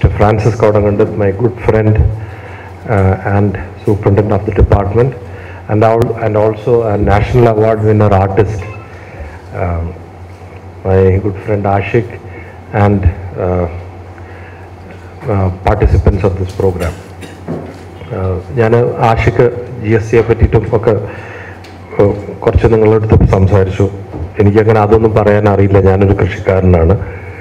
Mr. Francis Kodangandit, my good friend uh, and superintendent of the department, and, al- and also a national award winner artist, um, my good friend Ashik, and uh, uh, participants of this program. ഞാൻ Ashik G S സിയെ പറ്റിയിട്ടും ഒക്കെ ഏഹ്, കുറച്ച് നിങ്ങളുടെ അടുത്ത് സംസാരിച്ചു എനിക്കങ്ങനെ അതൊന്നും പറയാൻ അറിയില്ല ഞാനൊരു കൃഷിക്കാരനാണ്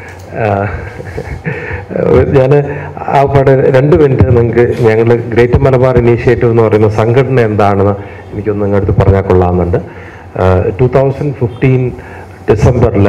ഞാൻ ആ പാടെ രണ്ട് മിനിറ്റ് നിങ്ങൾക്ക് ഞങ്ങൾ ഗ്രേറ്റ് മലബാർ ഇനീഷ്യേറ്റീവ് എന്ന് പറയുന്ന സംഘടന എന്താണെന്ന് എനിക്കൊന്ന് നിങ്ങളുടെ അടുത്ത് പറഞ്ഞാൽ കൊള്ളാമെന്നുണ്ട് ടു തൗസൻഡ് ഫിഫ്റ്റീൻ ഡിസംബറിൽ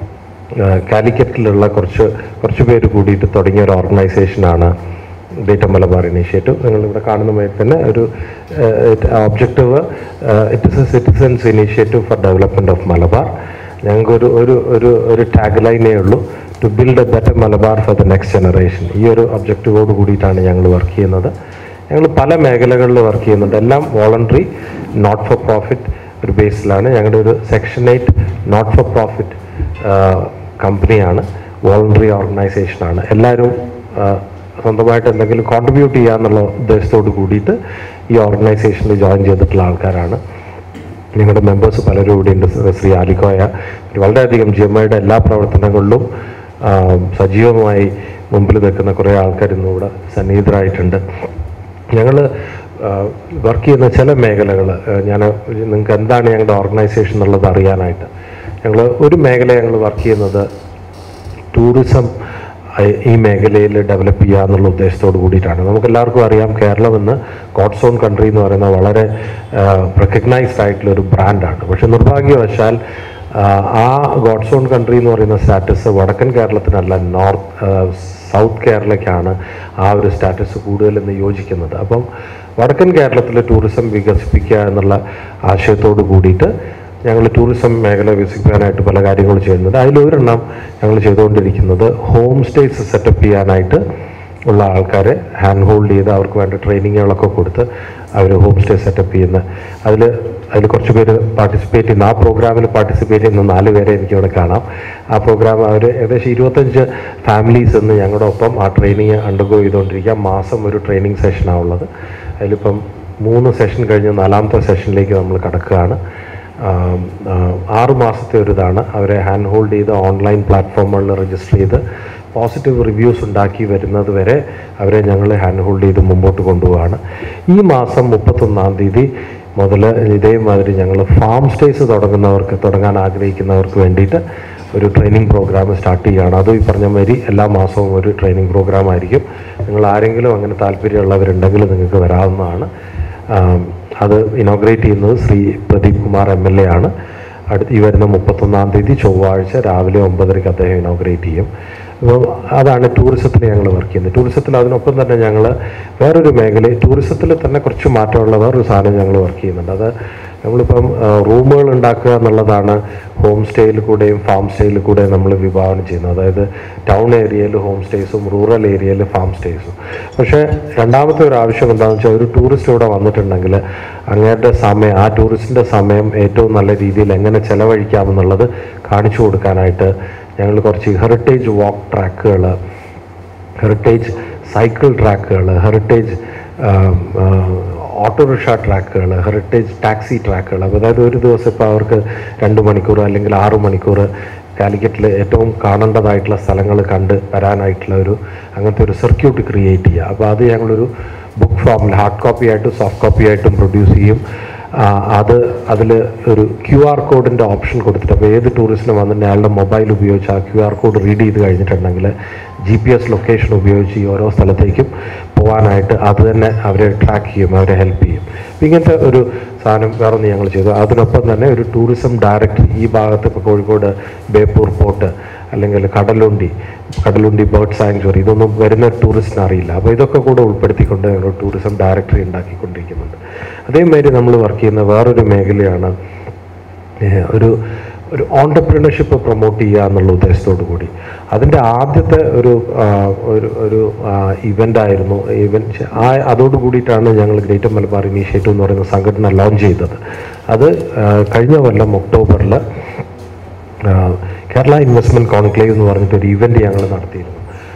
കാലിക്കറ്റിലുള്ള കുറച്ച് കുറച്ച് പേര് കൂടിയിട്ട് തുടങ്ങിയ ഒരു ഓർഗനൈസേഷനാണ് ഡേറ്റ മലബാർ ഇനീഷ്യേറ്റീവ് നിങ്ങൾ ഇവിടെ കാണുന്ന മാതിരി തന്നെ ഒരു objective it is a citizens initiative for development of Malabar ഞങ്ങൾക്കൊരു ഒരു ഒരു ഒരു ടാഗ് ലൈനേ ഉള്ളൂ to build a better Malabar for the next generation ഈ ഒരു ഒബ്ജക്റ്റീവോട് കൂടിയിട്ടാണ് ഞങ്ങൾ വർക്ക് ചെയ്യുന്നത് ഞങ്ങൾ പല മേഖലകളിൽ വർക്ക് ചെയ്യുന്നുണ്ട് എല്ലാം വോളണ്ടറി നോട്ട് ഫോർ പ്രോഫിറ്റ് ഒരു ബേസിലാണ് ഞങ്ങളുടെ ഒരു section eight not for profit കമ്പനിയാണ് വോളണ്ടറി ഓർഗനൈസേഷനാണ് എല്ലാവരും ആ, സ്വന്തമായിട്ട് എന്തെങ്കിലും കോൺട്രിബ്യൂട്ട് ചെയ്യുക എന്നുള്ള ഉദ്ദേശത്തോട് കൂടിയിട്ട് ഈ ഓർഗനൈസേഷനിൽ ജോയിൻ ചെയ്തിട്ടുള്ള ആൾക്കാരാണ് ഞങ്ങളുടെ മെമ്പേഴ്സ് പലരും ഇവിടെ ഉണ്ട് ശ്രീ ആലിക്കോയ വളരെയധികം ജി എം ഐയുടെ എല്ലാ പ്രവർത്തനങ്ങളിലും ആ, സജീവമായി മുമ്പിൽ നിൽക്കുന്ന കുറേ ആൾക്കാർ ഇന്ന് ഇവിടെ സന്നിഹിതരായിട്ടുണ്ട് ഞങ്ങൾ വർക്ക് ചെയ്യുന്ന ചില മേഖലകൾ ഞാൻ നിങ്ങൾക്ക് എന്താണ് ഞങ്ങളുടെ ഓർഗനൈസേഷൻ എന്നുള്ളത് അറിയാനായിട്ട് ഞങ്ങൾ ഒരു മേഖല ഞങ്ങൾ വർക്ക് ചെയ്യുന്നത് ടൂറിസം അഹ് ഈ മേഖലയിൽ ഡെവലപ്പ് ചെയ്യുക എന്നുള്ള ഉദ്ദേശത്തോട് കൂടിയിട്ടാണ് നമുക്ക് എല്ലാവർക്കും അറിയാം കേരളം ഇന്ന് ഗോഡ്സ് ഓൺ കൺട്രി എന്ന് പറയുന്ന വളരെ റെക്കഗ്നൈസ്ഡ് ആയിട്ടുള്ള ഒരു ബ്രാൻഡാണ് പക്ഷെ നിർഭാഗ്യവശാൽ ആഹ് ആ ഗോഡ്സ് ഓൺ കൺട്രി എന്ന് പറയുന്ന സ്റ്റാറ്റസ് വടക്കൻ കേരളത്തിനല്ല നോർത്ത് സൗത്ത് കേരളയ്ക്കാണ് ആ ഒരു സ്റ്റാറ്റസ് കൂടുതൽ ഇന്ന് യോജിക്കുന്നത് അപ്പം വടക്കൻ കേരളത്തിലെ ടൂറിസം വികസിപ്പിക്കുക എന്നുള്ള ആശയത്തോട് കൂടിയിട്ട് ഞങ്ങൾ ടൂറിസം മേഖല വികസിപ്പിക്കാനായിട്ട് പല കാര്യങ്ങൾ ചെയ്യുന്നുണ്ട് അതിലൊരെണ്ണം ഞങ്ങൾ ചെയ്തുകൊണ്ടിരിക്കുന്നത് ഹോം സ്റ്റേസ് സെറ്റപ്പ് ചെയ്യാനായിട്ട് ഉള്ള ആൾക്കാരെ ഹാൻഡ് ഹോൾഡ് ചെയ്ത് അവർക്ക് വേണ്ട ട്രെയിനിങ്ങുകളൊക്കെ കൊടുത്ത് അവർ ഹോം സ്റ്റേ സെറ്റപ്പ് ചെയ്യുന്ന അതിൽ അതിൽ കുറച്ച് പേര് പാർട്ടിസിപ്പേറ്റ് ചെയ്യുന്ന ആ പ്രോഗ്രാമിൽ പാർട്ടിസിപ്പേറ്റ് ചെയ്യുന്ന നാല് പേരെ എനിക്കിവിടെ കാണാം ആ പ്രോഗ്രാം അവർ ഏകദേശം ഇരുപത്തഞ്ച് ഫാമിലീസ് എന്ന് ഞങ്ങളുടെ ഒപ്പം ആ ട്രെയിനിങ് അണ്ടർഗോ ചെയ്തുകൊണ്ടിരിക്കുക മാസം ഒരു ട്രെയിനിങ് സെഷനാണ് ഉള്ളത് അതിലിപ്പം മൂന്ന് സെഷൻ കഴിഞ്ഞ് നാലാമത്തെ സെഷനിലേക്ക് നമ്മൾ കടക്കുകയാണ് ആം, ആ, ആറ് മാസത്തെ ഒരു ഇതാണ് അവരെ ഹാൻഡ് ഹോൾഡ് ചെയ്ത് ഓൺലൈൻ പ്ലാറ്റ്ഫോമുകളിൽ രജിസ്റ്റർ ചെയ്ത് പോസിറ്റീവ് റിവ്യൂസ് ഉണ്ടാക്കി വരുന്നത് വരെ അവരെ ഞങ്ങൾ ഹാൻഡ് ഹോൾഡ് ചെയ്ത് മുമ്പോട്ട് കൊണ്ടുപോവാണ് ഈ മാസം മുപ്പത്തൊന്നാം തീയതി മുതൽ ഇതേമാതിരി ഞങ്ങൾ ഫാം സ്റ്റേസ് തുടങ്ങുന്നവർക്ക് തുടങ്ങാൻ ആഗ്രഹിക്കുന്നവർക്ക് വേണ്ടിയിട്ട് ഒരു ട്രെയിനിങ് പ്രോഗ്രാം സ്റ്റാർട്ട് ചെയ്യുകയാണ് അതും ഈ പറഞ്ഞ മാതിരി എല്ലാ മാസവും ഒരു ട്രെയിനിങ് പ്രോഗ്രാം ആയിരിക്കും നിങ്ങൾ ആരെങ്കിലും അങ്ങനെ താല്പര്യമുള്ളവരുണ്ടെങ്കിൽ നിങ്ങൾക്ക് വരാവുന്നതാണ് ആം, അത് ഇനോഗ്രേറ്റ് ചെയ്യുന്നത് Shri Pradeep Kumar M L A ആണ് അടുത്ത് ഈ വരുന്ന മുപ്പത്തൊന്നാം തീയതി ചൊവ്വാഴ്ച രാവിലെ ഒമ്പതരയ്ക്ക് അദ്ദേഹം ഇനോഗ്രേറ്റ് ചെയ്യും അപ്പോൾ അതാണ് ടൂറിസത്തിൽ ഞങ്ങൾ വർക്ക് ചെയ്യുന്നത് ടൂറിസത്തിൽ അതിനൊപ്പം തന്നെ ഞങ്ങൾ വേറൊരു മേഖല ടൂറിസത്തിൽ തന്നെ കുറച്ച് മാറ്റമുള്ള വേറൊരു സാധനം ഞങ്ങൾ വർക്ക് ചെയ്യുന്നുണ്ട് അത് നമ്മളിപ്പം റൂമുകൾ ഉണ്ടാക്കുക എന്നുള്ളതാണ് ഹോം സ്റ്റേയിൽ കൂടെയും ഫാം സ്റ്റേയിൽ കൂടെയും നമ്മൾ വിഭാവനം ചെയ്യുന്നത് അതായത് ടൗൺ ഏരിയയിൽ ഹോം സ്റ്റേസും റൂറൽ ഏരിയയിൽ ഫാം സ്റ്റേസും പക്ഷേ രണ്ടാമത്തെ ഒരു ആവശ്യം എന്താണെന്ന് വെച്ചാൽ ഒരു ടൂറിസ്റ്റ് ഇവിടെ വന്നിട്ടുണ്ടെങ്കിൽ അങ്ങയുടെ സമയം ആ ടൂറിസ്റ്റിൻ്റെ സമയം ഏറ്റവും നല്ല രീതിയിൽ എങ്ങനെ ചെലവഴിക്കാമെന്നുള്ളത് കാണിച്ചു കൊടുക്കാനായിട്ട് ഞങ്ങൾ കുറച്ച് ഹെറിറ്റേജ് വാക്ക് ട്രാക്കുകൾ ഹെറിറ്റേജ് സൈക്കിൾ ട്രാക്കുകൾ ഹെറിറ്റേജ് ഓട്ടോറിക്ഷ ട്രാക്കുകൾ ഹെറിറ്റേജ് ടാക്സി ട്രാക്കുകൾ അപ്പോൾ അതായത് ഒരു ദിവസം ഇപ്പോൾ അവർക്ക് രണ്ട് മണിക്കൂർ അല്ലെങ്കിൽ ആറ് മണിക്കൂർ കാലിക്കറ്റിൽ ഏറ്റവും കാണേണ്ടതായിട്ടുള്ള സ്ഥലങ്ങൾ കണ്ട് വരാനായിട്ടുള്ള ഒരു അങ്ങനത്തെ ഒരു സർക്യൂട്ട് ക്രിയേറ്റ് ചെയ്യുക അപ്പോൾ അത് ഞങ്ങളൊരു ബുക്ക് ഫോമിൽ ഹാർഡ് കോപ്പി ആയിട്ടും സോഫ്റ്റ് കോപ്പി ആയിട്ടും പ്രൊഡ്യൂസ് ചെയ്യും ആ, അത് അതിൽ ഒരു ക്യു ആർ കോഡിൻ്റെ ഓപ്ഷൻ കൊടുത്തിട്ട് അപ്പോൾ ഏത് ടൂറിസ്റ്റിന് വന്നിട്ട് അയാളുടെ മൊബൈൽ ഉപയോഗിച്ച് ആ ക്യു ആർ കോഡ് റീഡ് ചെയ്ത് കഴിഞ്ഞിട്ടുണ്ടെങ്കിൽ ജി പി എസ് ലൊക്കേഷൻ ഉപയോഗിച്ച് ഈ ഓരോ സ്ഥലത്തേക്കും പോകാനായിട്ട് അത് തന്നെ അവരെ ട്രാക്ക് ചെയ്യും അവരെ ഹെൽപ്പ് ചെയ്യും അപ്പോൾ ഇങ്ങനത്തെ ഒരു സാധനം വേറെ ഒന്ന് ഞങ്ങൾ ചെയ്തു അതിനൊപ്പം തന്നെ ഒരു ടൂറിസം ഡയറക്ടർ ഈ ഭാഗത്ത് ഇപ്പോൾ കോഴിക്കോട് ബേപ്പൂർ പോർട്ട് അല്ലെങ്കിൽ കടലുണ്ടി കടലുണ്ടി ബേർഡ് സാങ്ച്വറി ഇതൊന്നും വരുന്ന ടൂറിസ്റ്റിന് അറിയില്ല അപ്പോൾ ഇതൊക്കെ കൂടെ ഉൾപ്പെടുത്തിക്കൊണ്ട് ഞങ്ങൾ ടൂറിസം ഡയറക്ടറി ഉണ്ടാക്കിക്കൊണ്ടിരിക്കുന്നുണ്ട് അതേമാതിരി നമ്മൾ വർക്ക് ചെയ്യുന്ന വേറൊരു മേഖലയാണ് ഏഹ്, ഒരു ഒരു ഓണ്ടർപ്രണർഷിപ്പ് പ്രൊമോട്ട് ചെയ്യുക എന്നുള്ള ഉദ്ദേശത്തോടു കൂടി അതിൻ്റെ ആദ്യത്തെ ഒരു ആ, ഒരു ഒരു ഇവൻ്റ് ആയിരുന്നു ഇവൻറ്റ് ആ അതോട് കൂടിയിട്ടാണ് ഞങ്ങൾ ഗ്രേറ്റർ മലബാർ ഇനീഷ്യേറ്റീവ് എന്ന് പറയുന്ന സംഘടന ലോഞ്ച് ചെയ്തത് അത് ആ, കഴിഞ്ഞ കൊല്ലം ഒക്ടോബറിൽ കേരള ഇൻവെസ്റ്റ്മെൻറ്റ് കോൺക്ലേവ് എന്ന് പറഞ്ഞിട്ട് ഒരു ഇവൻ്റ് ഞങ്ങൾ നടത്തിയിരുന്നു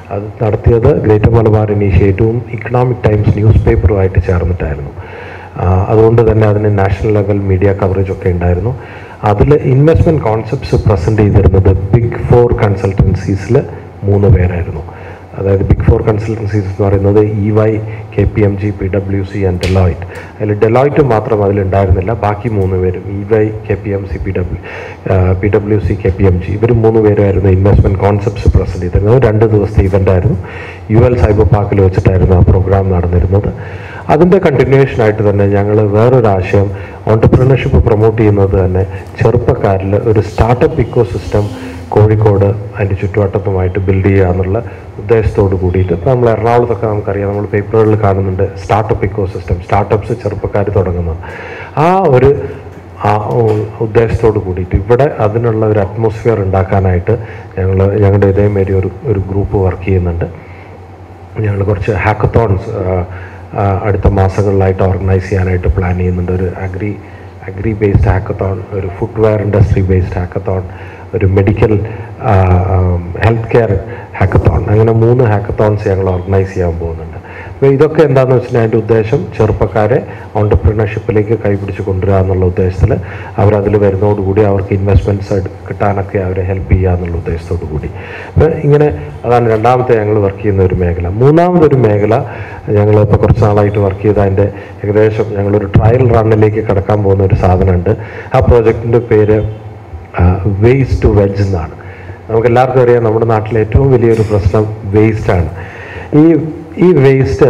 അത് നടത്തിയത് ഗ്രേറ്റർ മലബാർ ഇനീഷ്യേറ്റീവും ഇക്കണോമിക് ടൈംസ് ന്യൂസ് പേപ്പറുമായിട്ട് ചേർന്നിട്ടായിരുന്നു ആ, അതുകൊണ്ട് തന്നെ അതിന് നാഷണൽ ലെവൽ മീഡിയ കവറേജ് ഒക്കെ ഉണ്ടായിരുന്നു അതിൽ ഇൻവെസ്റ്റ്മെൻറ്റ് കോൺസെപ്റ്റ്സ് പ്രസൻറ്റ് ചെയ്തിരുന്നത് ബിഗ് ഫോർ കൺസൾട്ടൻസീസിൽ മൂന്ന് പേരായിരുന്നു അതായത് ബിഗ് ഫോർ കൺസൾട്ടൻസീസ് എന്ന് പറയുന്നത് E Y K P M G P W C and Deloitte അതിൽ ഡെലോയിറ്റ് മാത്രം അതിലുണ്ടായിരുന്നില്ല ബാക്കി മൂന്ന് പേരും E Y K P M C P W P W C K P M G ഇവർ മൂന്ന് പേരായിരുന്നു ഇൻവെസ്റ്റ്മെൻറ്റ് കോൺസെപ്റ്റ്സ് പ്രസൻറ്റ് ചെയ്തിരുന്നത് രണ്ട് ദിവസത്തെ ഇവൻ്റ് ആയിരുന്നു യു എൽ സൈബർ പാർക്കിൽ വെച്ചിട്ടായിരുന്നു ആ പ്രോഗ്രാം നടന്നിരുന്നത് അതിൻ്റെ കണ്ടിന്യൂവേഷൻ ആയിട്ട് തന്നെ ഞങ്ങൾ വേറൊരു ആശയം ഓണ്ടർപ്രണർഷിപ്പ് പ്രൊമോട്ട് ചെയ്യുന്നത് തന്നെ ചെറുപ്പക്കാരിൽ ഒരു സ്റ്റാർട്ടപ്പ് ഇക്കോ സിസ്റ്റം കോഴിക്കോട് അതിൻ്റെ ചുറ്റുവട്ടത്തുമായിട്ട് ബിൽഡ് ചെയ്യുക എന്നുള്ള ഉദ്ദേശത്തോട് കൂടിയിട്ട് ഇപ്പോൾ നമ്മൾ എറണാകുളത്തൊക്കെ നമുക്കറിയാം നമ്മൾ പേപ്പറുകളിൽ കാണുന്നുണ്ട് സ്റ്റാർട്ടപ്പ് ഇക്കോ സിസ്റ്റം സ്റ്റാർട്ടപ്സ് ചെറുപ്പക്കാർ തുടങ്ങുന്നത് ആ ഒരു ആ ഉ- ഉദ്ദേശത്തോട് കൂടിയിട്ട് ഇവിടെ അതിനുള്ള ഒരു അറ്റ്മോസ്ഫിയർ ഉണ്ടാക്കാനായിട്ട് ഞങ്ങൾ ഞങ്ങളുടെ ഇതേമാതിരി ഒരു ഒരു ഗ്രൂപ്പ് വർക്ക് ചെയ്യുന്നുണ്ട് ഞങ്ങൾ കുറച്ച് ഹാക്കത്തോൺസ് അടുത്ത മാസങ്ങളിലായിട്ട് ഓർഗനൈസ് ചെയ്യാനായിട്ട് പ്ലാൻ ചെയ്യുന്നുണ്ട് ഒരു അഗ്രി അഗ്രി ബേസ്ഡ് ഹാക്കത്തോൺ ഒരു ഫുട്വെയർ ഇൻഡസ്ട്രി ബേസ്ഡ് ഹാക്കത്തോൺ ഒരു മെഡിക്കൽ ഹെൽത്ത് കെയർ ഹാക്കത്തോൺ അങ്ങനെ മൂന്ന് ഹാക്കത്തോൺസ് ഞങ്ങൾ ഓർഗനൈസ് ചെയ്യാൻ പോകുന്നുണ്ട് അപ്പോൾ ഇതൊക്കെ എന്താണെന്ന് വെച്ചിട്ടുണ്ടെങ്കിൽ അതിൻ്റെ ഉദ്ദേശം ചെറുപ്പക്കാരെ ഓണ്ടർപ്രണർഷിപ്പിലേക്ക് കൈപിടിച്ച് കൊണ്ടുവരിക എന്നുള്ള ഉദ്ദേശത്തിൽ അവരതിൽ വരുന്നതോടുകൂടി അവർക്ക് ഇൻവെസ്റ്റ്മെൻറ്റ്സ് കിട്ടാനൊക്കെ അവരെ ഹെൽപ്പ് ചെയ്യുക എന്നുള്ള ഉദ്ദേശത്തോടു കൂടി അപ്പോൾ ഇങ്ങനെ അതാണ് രണ്ടാമത്തെ ഞങ്ങൾ വർക്ക് ചെയ്യുന്ന ഒരു മേഖല മൂന്നാമതൊരു മേഖല ഞങ്ങൾ ഇപ്പോൾ കുറച്ച് നാളായിട്ട് വർക്ക് ചെയ്ത അതിൻ്റെ ഏകദേശം ഞങ്ങളൊരു ട്രയൽ റണ്ണിലേക്ക് കടക്കാൻ പോകുന്ന ഒരു സാധനമുണ്ട് ആ പ്രോജക്റ്റിൻ്റെ പേര് വേസ്റ്റ് ടു വെജ് എന്നാണ് നമുക്ക് എല്ലാവർക്കും അറിയാം നമ്മുടെ നാട്ടിലെ ഏറ്റവും വലിയൊരു പ്രശ്നം വേസ്റ്റാണ് ഈ ഈ വേസ്റ്റ്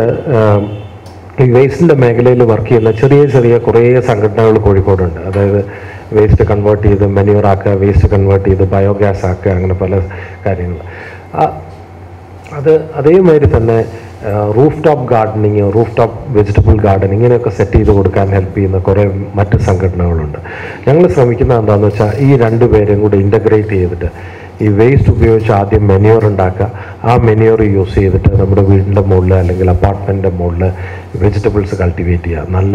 ഈ വേസ്റ്റിൻ്റെ മേഖലയിൽ വർക്ക് ചെയ്യുന്ന ചെറിയ ചെറിയ കുറേ സംഘടനകൾ കോഴിക്കോടുണ്ട് അതായത് വേസ്റ്റ് കൺവേർട്ട് ചെയ്ത് മെന്യൂർ ആക്കുക വേസ്റ്റ് കൺവേർട്ട് ചെയ്ത് ബയോഗ്യാസ് ആക്കുക അങ്ങനെ പല കാര്യങ്ങൾ അത് അതേമാതിരി തന്നെ rooftop gardening rooftop vegetable garden ഇങ്ങനെയൊക്കെ സെറ്റ് ചെയ്ത് കൊടുക്കാൻ ഹെൽപ്പ് ചെയ്യുന്ന കുറേ മറ്റ് സംഘടനകളുണ്ട് ഞങ്ങൾ ശ്രമിക്കുന്നത് എന്താണെന്ന് വെച്ചാൽ ഈ രണ്ട് പേരെയും കൂടി ഇൻ്റഗ്രേറ്റ് ചെയ്തിട്ട് ഈ വേസ്റ്റ് ഉപയോഗിച്ച് ആദ്യം മെന്യൂർ ഉണ്ടാക്കുക ആ മെന്യൂർ യൂസ് ചെയ്തിട്ട് നമ്മുടെ വീടിൻ്റെ മുകളിൽ അല്ലെങ്കിൽ അപ്പാർട്ട്മെൻറ്റിൻ്റെ മുകളിൽ വെജിറ്റബിൾസ് കൾട്ടിവേറ്റ് ചെയ്യുക നല്ല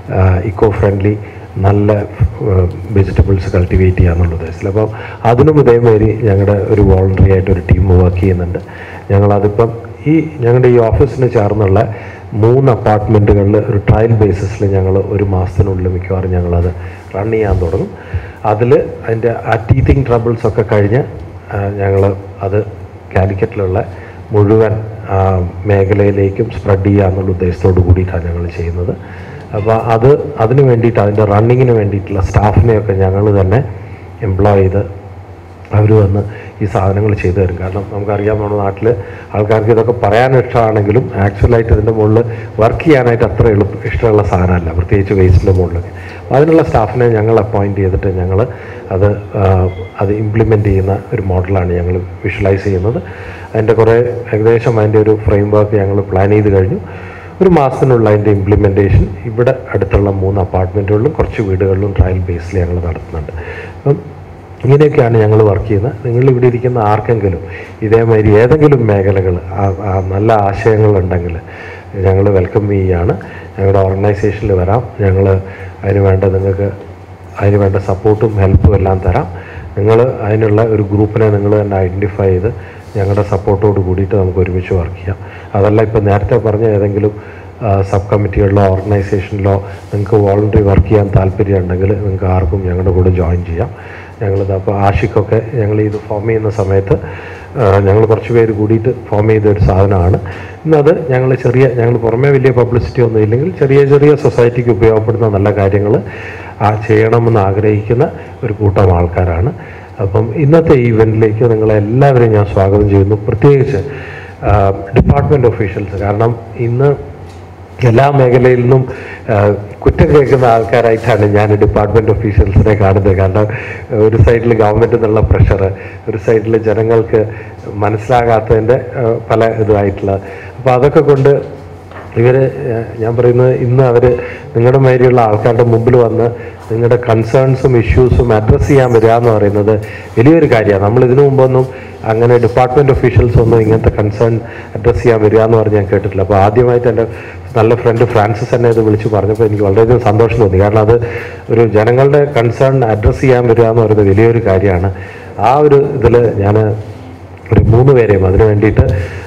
ഇക്കോ ഫ്രണ്ട്ലി നല്ല വെജിറ്റബിൾസ് കൾട്ടിവേറ്റ് ചെയ്യുക എന്നുള്ള ഉദ്ദേശത്തിൽ അപ്പം അതിനും ഇതേമാതിരി ഞങ്ങളുടെ ഒരു വോളണ്ടറി ആയിട്ട് ഒരു ടീം വർക്ക് ചെയ്യുന്നുണ്ട് ഞങ്ങളതിപ്പം ഈ ഞങ്ങളുടെ ഈ ഓഫീസിന് ചേർന്നുള്ള മൂന്ന് അപ്പാർട്ട്മെൻറ്റുകളിൽ ഒരു ട്രയൽ ബേസിസിൽ ഞങ്ങൾ ഒരു മാസത്തിനുള്ളിൽ മിക്കവാറും ഞങ്ങളത് റൺ ചെയ്യാൻ തുടങ്ങും അതിൽ അതിൻ്റെ ആ ടീത്തിങ് ട്രബിൾസ് ഒക്കെ കഴിഞ്ഞ് ഞങ്ങൾ അത് കാലിക്കറ്റിലുള്ള മുഴുവൻ ആ, മേഖലയിലേക്കും സ്പ്രെഡ് ചെയ്യുക എന്നുള്ള ഉദ്ദേശത്തോടു കൂടിയിട്ടാണ് ഞങ്ങൾ ചെയ്യുന്നത് അപ്പോൾ അത് അതിന് വേണ്ടിയിട്ട് അതിൻ്റെ റണ്ണിങ്ങിന് വേണ്ടിയിട്ടുള്ള സ്റ്റാഫിനെയൊക്കെ ഞങ്ങൾ തന്നെ എംപ്ലോയ് ചെയ്ത് അവർ വന്ന് ഈ സാധനങ്ങൾ ചെയ്തു തരും കാരണം നമുക്കറിയാം നമ്മുടെ നാട്ടിൽ ആൾക്കാർക്ക് ഇതൊക്കെ പറയാൻ ഇഷ്ടമാണെങ്കിലും ആക്ച്വലായിട്ട് ഇതിൻ്റെ മുകളിൽ വർക്ക് ചെയ്യാനായിട്ട് അത്ര എളുപ്പ ഇഷ്ടമുള്ള സാധനമല്ല പ്രത്യേകിച്ച് വേസ്റ്റിൻ്റെ മുകളിലൊക്കെ അപ്പോൾ അതിനുള്ള സ്റ്റാഫിനെ ഞങ്ങൾ അപ്പോയിൻറ്റ് ചെയ്തിട്ട് ഞങ്ങൾ അത് ആ, അത് ഇംപ്ലിമെൻ്റ് ചെയ്യുന്ന ഒരു മോഡലാണ് ഞങ്ങൾ വിഷ്വലൈസ് ചെയ്യുന്നത് അതിൻ്റെ കുറേ ഏകദേശം അതിൻ്റെ ഒരു ഫ്രെയിം വർക്ക് ഞങ്ങൾ പ്ലാൻ ചെയ്ത് കഴിഞ്ഞു ഒരു മാസത്തിനുള്ള അതിൻ്റെ ഇംപ്ലിമെൻറ്റേഷൻ ഇവിടെ അടുത്തുള്ള മൂന്ന് അപ്പാർട്ട്മെൻറ്റുകളിലും കുറച്ച് വീടുകളിലും ട്രയൽ ബേസിൽ ഞങ്ങൾ നടത്തുന്നുണ്ട് അപ്പം ഇങ്ങനെയൊക്കെയാണ് ഞങ്ങൾ വർക്ക് ചെയ്യുന്നത് നിങ്ങൾ ഇവിടെ ഇരിക്കുന്ന ആർക്കെങ്കിലും ഇതേമാതിരി ഏതെങ്കിലും മേഖലകൾ ആ- ആ നല്ല ആശയങ്ങളുണ്ടെങ്കിൽ ഞങ്ങൾ വെൽക്കം ചെയ്യുകയാണ് ഞങ്ങളുടെ ഓർഗനൈസേഷനിൽ വരാം ഞങ്ങൾ അതിന് വേണ്ട നിങ്ങൾക്ക് അതിന് വേണ്ട സപ്പോർട്ടും ഹെൽപ്പും എല്ലാം തരാം നിങ്ങൾ അതിനുള്ള ഒരു ഗ്രൂപ്പിനെ നിങ്ങൾ തന്നെ ഐഡൻറ്റിഫൈ ചെയ്ത് ഞങ്ങളുടെ സപ്പോർട്ടോട് കൂടിയിട്ട് നമുക്ക് ഒരുമിച്ച് വർക്ക് ചെയ്യാം അതല്ല ഇപ്പോൾ നേരത്തെ പറഞ്ഞ ഏതെങ്കിലും സബ് കമ്മിറ്റികളിലോ ഓർഗനൈസേഷനിലോ നിങ്ങൾക്ക് വോളണ്ടറി വർക്ക് ചെയ്യാൻ താല്പര്യം ഉണ്ടെങ്കിൽ നിങ്ങൾക്ക് ആർക്കും ഞങ്ങളുടെ കൂടെ ജോയിൻ ചെയ്യാം ഞങ്ങളിത് അപ്പോൾ ആഷിക്കൊക്കെ ഞങ്ങൾ ഇത് ഫോം ചെയ്യുന്ന സമയത്ത് ഞങ്ങൾ കുറച്ച് പേര് കൂടിയിട്ട് ഫോം ചെയ്ത ഒരു സാധനമാണ് ഇന്നത് ഞങ്ങൾ ചെറിയ ഞങ്ങൾ പുറമേ വലിയ പബ്ലിസിറ്റി ഒന്നും ഇല്ലെങ്കിൽ ചെറിയ ചെറിയ സൊസൈറ്റിക്ക് ഉപയോഗപ്പെടുന്ന നല്ല കാര്യങ്ങൾ ആ ചെയ്യണമെന്ന് ആഗ്രഹിക്കുന്ന ഒരു കൂട്ടം ആൾക്കാരാണ് അപ്പം ഇന്നത്തെ ഈ ഇവൻറ്റിലേക്ക് നിങ്ങളെല്ലാവരെയും ഞാൻ സ്വാഗതം ചെയ്യുന്നു പ്രത്യേകിച്ച് ഡിപ്പാർട്ട്മെൻറ്റ് ഒഫീഷ്യൽസ് കാരണം ഇന്ന് എല്ലാ മേഖലയിൽ നിന്നും ആ, കുറ്റം കേൾക്കുന്ന ആൾക്കാരായിട്ടാണ് ഞാൻ ഡിപ്പാർട്ട്മെൻറ്റ് ഒഫീഷ്യൽസിനെ കാണുന്നത് കാരണം ഒരു സൈഡിൽ ഗവൺമെൻറ് എന്നുള്ള പ്രഷർ ഒരു സൈഡിൽ ജനങ്ങൾക്ക് മനസ്സിലാകാത്തതിൻ്റെ ആ, പല ഇതായിട്ടുള്ള അപ്പോൾ അതൊക്കെ കൊണ്ട് ഇവർ ഞാൻ പറയുന്നത് ഇന്ന് അവർ നിങ്ങളുടെ മാതിരിയുള്ള ആൾക്കാരുടെ മുമ്പിൽ വന്ന് നിങ്ങളുടെ കൺസേൺസും ഇഷ്യൂസും അഡ്രസ്സ് ചെയ്യാൻ വരിക എന്ന് പറയുന്നത് വലിയൊരു കാര്യമാണ് നമ്മൾ ഇതിനു മുമ്പൊന്നും അങ്ങനെ ഡിപ്പാർട്ട്മെൻറ്റ് ഒഫീഷ്യൽസ് ഒന്നും ഇങ്ങനത്തെ കൺസേൺ അഡ്രസ്സ് ചെയ്യാൻ വരിക എന്ന് പറഞ്ഞ് ഞാൻ കേട്ടിട്ടില്ല അപ്പോൾ ആദ്യമായിട്ട് എൻ്റെ നല്ല ഫ്രണ്ട് ഫ്രാൻസിസ് എന്നെ ഇത് വിളിച്ച് പറഞ്ഞപ്പോൾ എനിക്ക് വളരെയധികം സന്തോഷം തോന്നി കാരണം അത് ഒരു ജനങ്ങളുടെ കൺസേൺ അഡ്രസ്സ് ചെയ്യാൻ വരിക എന്ന് പറയുന്നത് വലിയൊരു കാര്യമാണ് ആ ഒരു ഇതിൽ ഞാൻ ഒരു മൂന്ന് പേരെയും അതിന് വേണ്ടിയിട്ട്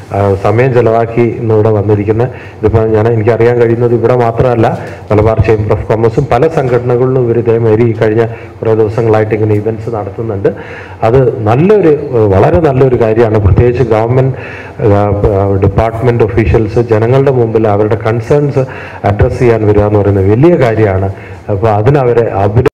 ആ, സമയം ചെലവാക്കി ഇന്നിവിടെ വന്നിരിക്കുന്ന ഇതിപ്പോൾ ഞാൻ എനിക്കറിയാൻ കഴിയുന്നത് ഇവിടെ മാത്രമല്ല മലബാർ ചേംബർ ഓഫ് കൊമേഴ്സും പല സംഘടനകളിലും ഇവർ ഇതേമാതിരി ഈ കഴിഞ്ഞ കുറേ ദിവസങ്ങളായിട്ട് ഇങ്ങനെ ഇവൻറ്റ്സ് നടത്തുന്നുണ്ട് അത് നല്ലൊരു ഏഹ്, വളരെ നല്ലൊരു കാര്യമാണ് പ്രത്യേകിച്ച് ഗവൺമെൻറ് ഡിപ്പാർട്ട്മെൻറ്റ് ഒഫീഷ്യൽസ് ജനങ്ങളുടെ മുമ്പിൽ അവരുടെ കൺസേൺസ് അഡ്രസ്സ് ചെയ്യാൻ വരിക എന്ന് പറയുന്നത് വലിയ കാര്യമാണ് അപ്പോൾ അതിനവരെ അഭിന